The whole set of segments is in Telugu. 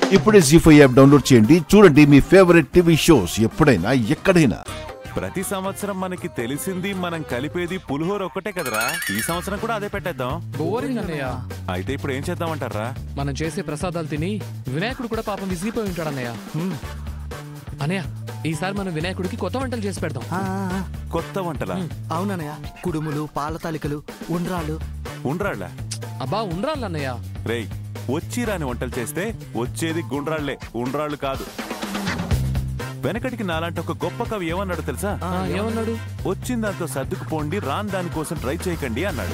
ఇప్పుడే జీ ఫైవ్ యాప్ డౌన్లోడ్ చేయండి చూడండి మీ ఫేవరెట్ టీవీ షోస్ ఎప్పుడైనా ఎక్కడైనా ప్రతి సంవత్సరం మనకి తెలిసింది మనం కలిపేది పులిహోర ఒక్కటే కదరా ఈ సంవత్సరం కూడా అదే పెట్టేద్దాం బోరింగ్ అన్నయ్య అయితే ఇప్పుడు ఏం చేద్దామంటారా మనం చేసే ప్రసాదాలు తిని వినాయకుడు కూడా పాపం విసిగిపోయి ఉంటాడు అన్నయ్య అన్నయ్య ఈసారి మనం వినాయకుడికి కొత్త వంటలు చేసి పెడదాం ఆ, ఆ, ఆ. కొత్త వంటలా అవునన్నయ్య కుడుములు పాల తాలికలు ఉండ్రాలు ఉండ్రాళ్ళ అబ్బా ఉండ్రాళ్ళు అన్నయ్య రేయ్ వచ్చి రాని వంటలు చేస్తే వచ్చేది గుండ్రాళ్లే ఉండ్రాళ్ళు కాదు వెనకటికి నాలాంటి ఒక గొప్ప కవి ఏమన్నాడు తెలుసా ఆ, ఏమన్నాడు వచ్చిన దాంతో సర్దుకుపోండి రాని దానికోసం ట్రై చేయకండి అన్నాడు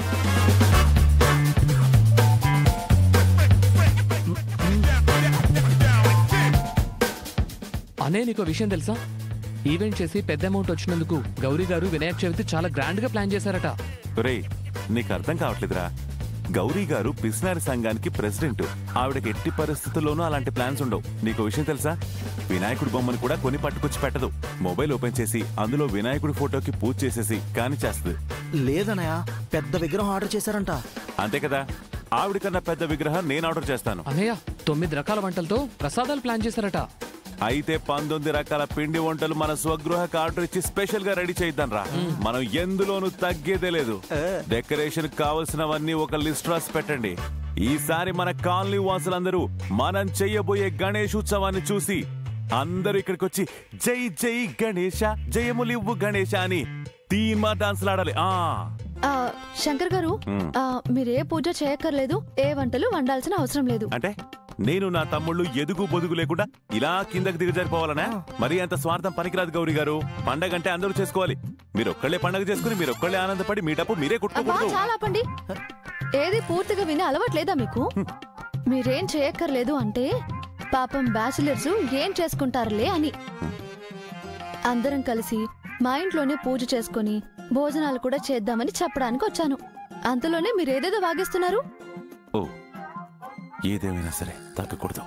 అనే నీకు విషయం తెలుసా ఈవెంట్ చేసి పెద్ద అమౌంట్ వచ్చినందుకు గౌరీ గారు వినాయక చవితి చాలా గ్రాండ్ గా ప్లాన్ చేశారట రేయ్ నీకు అర్థం కావట్లేదురా గౌరీ గారు పిసినారి సంఘానికి ప్రెసిడెంట్ ఆవిడకి ఎట్టి పరిస్థితుల్లోనూ అలాంటి ప్లాన్స్ ఉండవు నీకు విషయం తెలుసా వినాయకుడి బొమ్మను కూడా కొని పట్టుకొచ్చి పెట్టదు మొబైల్ ఓపెన్ చేసి అందులో వినాయకుడి ఫోటోకి పూజ చేసేసి కాని చేస్తుంది లేదన్నయ్య పెద్ద విగ్రహం ఆర్డర్ చేశారంట అంతే కదా ఆవిడకన్నా పెద్ద విగ్రహం నేను ఆర్డర్ చేస్తాను అన్నయ్య తొమ్మిది రకాల వంటలతో ప్రసాదాలు ప్లాన్ చేశారట అయితే పంతొమ్మిది రకాల పిండి వంటలు మన స్వగృహకు ఆర్డర్ ఇచ్చి స్పెషల్ గా రెడీ చేద్దాం రా మనం ఎందులోనూ తగ్గేదే లేదు డెకరేషన్ కావలసినవన్నీ ఒక లిస్ట్ రాసి పెట్టండి ఈసారి మన కాలనీ వాసులందరూ మనం చెయ్యబోయే గణేష్ ఉత్సవాన్ని చూసి అందరూ ఇక్కడికి వచ్చి జై జై గణేష జయములివ్వు గణేష అని తీమా డాన్స్ ఆడాలి ఆ ఆ, శంకర్ గారు మ్. ఆ, మీరే పూజ చేయక్కర్లేదు ఏ వంటలు వండాల్సిన అవసరం లేదు అంటే నేను నా తమ్ముళ్ళు ఎదుగు బొదుగు లేకుండా ఇలా కిందకి దిగజారిపోవాలనా మరి అంత స్వార్థం పనికిరాదు గౌరీ గారు పండగ అంటే అందరూ చేసుకోవాలి మీరు ఒక్కళ్ళే పండగ చేసుకుని మీరు ఒక్కళ్ళే ఆనందపడి మీ డబ్బు మీరే అబ్బా కుట్టుకోకూడదు చాలా ఆపండి ఏది పూర్తిగా వినే అలవాట్లేదా మీకు మీరేం చేయక్కర్లేదు అంటే పాపం బ్యాచిలర్స్ ఏం చేసుకుంటారులే అని అందరం కలిసి మా ఇంట్లోనే పూజ చేసుకొని భోజనాలు కూడా చేద్దామని చెప్పడానికి వచ్చాను అంతలోనే మీరేదేదో వాగిస్తున్నారు ఓ ఏదేమైనా సరే తగ్గకూడదు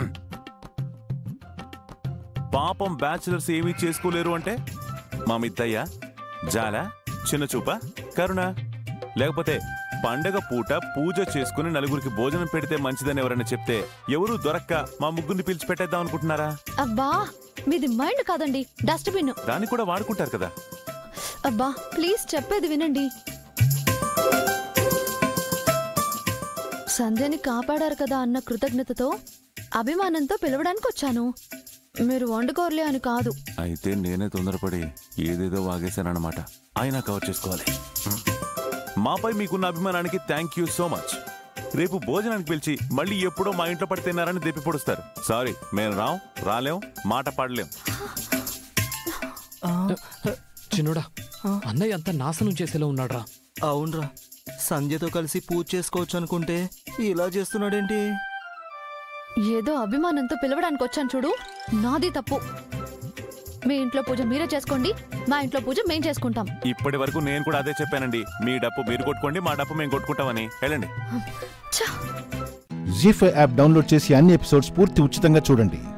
పాపం బ్యాచిలర్స్ ఏమీ చేసుకోలేరు అంటే మా మిత్తయ్య జాల చిన్న చూప కరుణ లేకపోతే పండగ పూట పూజ చేసుకుని నలుగురికి భోజనం పెడితే మంచిదని ఎవరైనా చెప్తే ఎవరు దొరక్క మా ముగ్గురిని పిలిచి పెట్టేద్దాం అనుకుంటున్నారా అబ్బా మీది మైండ్ కాదండి డస్ట్బిన్ దాన్ని కూడా వాడుకుంటారు కదా అబ్బా ప్లీజ్ చెప్పేది వినండి సంధ్యని కాపాడారు కదా అన్న కృతజ్ఞతతో అభిమానంతో పిలవడానికి వచ్చాను మీరు వండుకోర్లే అని కాదు అయితే నేనే తొందరపడి ఏదేదో వాగేశానన్నమాట అయినా కవర్ చేసుకోవాలి మాపై మీకున్న అభిమానానికి థ్యాంక్ యూ సో మచ్ రేపు భోజనానికి పిలిచి మళ్ళీ ఎప్పుడో మా ఇంట్లో పడి తిన్నారని దెప్పి పొడుస్తారు సారీ మేము రాం రాలేం మాట పాడలేం చిన్నోడా అన్నయ్య అంతా నాశనం చేసేలా ఉన్నాడ్రా అవునరా సంధ్యతో కలిసి పూజ చేసుకోవచ్చు అనుకుంటే ఇలా చేస్తున్నాడేంటి ఏదో అభిమానంతో పిలవడానికి వచ్చాను చూడు నాది తప్పు మీ ఇంట్లో పూజ మీరే చేసుకోండి మా ఇంట్లో పూజ మేం చేసుకుంటాం ఇప్పటి వరకు నేను కూడా అదే చెప్పానండి మీ డప్పు మీరు కొట్టుకోండి మా డప్పు మేము కొట్టుకుంటామని వెళ్ళండి ఛ! జీ ఫైవ్ యాప్ డౌన్లోడ్ చేసి అన్ని ఎపిసోడ్స్ పూర్తి ఉచితంగా చూడండి